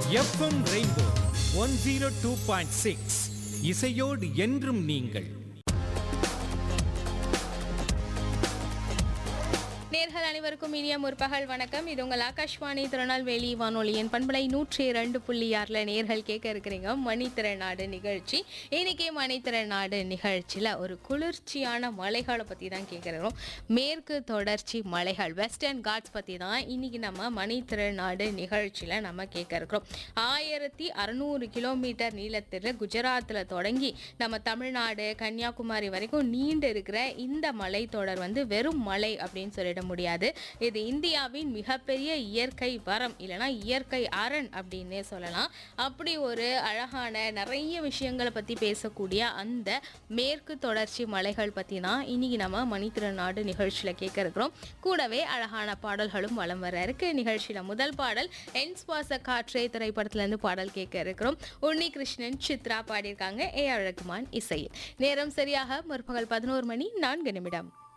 FM rainbow one zero two point six இசையோடு என்றும் நீங்கள் நேர்கள் அனைவருக்கும் இனிய முற்பகல் வணக்கம் இது உங்கள் ஆகாஷ்வாணி திருநெல்வேலி வானொலியின் பண்பலை நூற்றி இரண்டு புள்ளி ஆறில் நேர்கள் கேட்க இருக்கிறீங்க மணித்திறநாடு நிகழ்ச்சி இன்னைக்கு மணித்திறநாடு நிகழ்ச்சியில் ஒரு குளிர்ச்சியான மலைகளை பற்றி தான் கேட்குறோம் மேற்கு தொடர்ச்சி மலைகள் வெஸ்டர்ன் காட்ஸ் பற்றி தான் இன்னைக்கு நம்ம மணித்திறநாடு நிகழ்ச்சியில் நம்ம கேட்க இருக்கிறோம் ஆயிரத்தி அறநூறு கிலோமீட்டர் நீளத்தில் குஜராத்தில் தொடங்கி நம்ம தமிழ்நாடு கன்னியாகுமரி வரைக்கும் நீண்டு இருக்கிற இந்த மலைத்தொடர் வந்து வெறும் மலை அப்படின்னு சொல்லிட முடியாது இது இந்தியாவின் மிகப்பெரிய இயற்கை வரம் இல்லைன்னா இயற்கை அரண் அப்படின்னே சொல்லலாம் அப்படி ஒரு அழகான நிறைய விஷயங்களை பற்றி பேசக்கூடிய அந்த மேற்கு தொடர்ச்சி மலைகள் பற்றி தான் இன்னைக்கு நம்ம மணித்திறநாடு நிகழ்ச்சியில் கேட்க இருக்கிறோம் கூடவே அழகான பாடல்களும் வலம் வர இருக்கு நிகழ்ச்சியில் முதல் பாடல் என் சுவாச காற்றே திரைப்படத்துலேருந்து பாடல் கேட்க இருக்கிறோம் உன்னி கிருஷ்ணன் சித்ரா பாடியிருக்காங்க ஏ ஆர் ரகுமான் இசையில் நேரம் சரியாக முற்பகல் பதினோரு மணி நான்கு நிமிடம்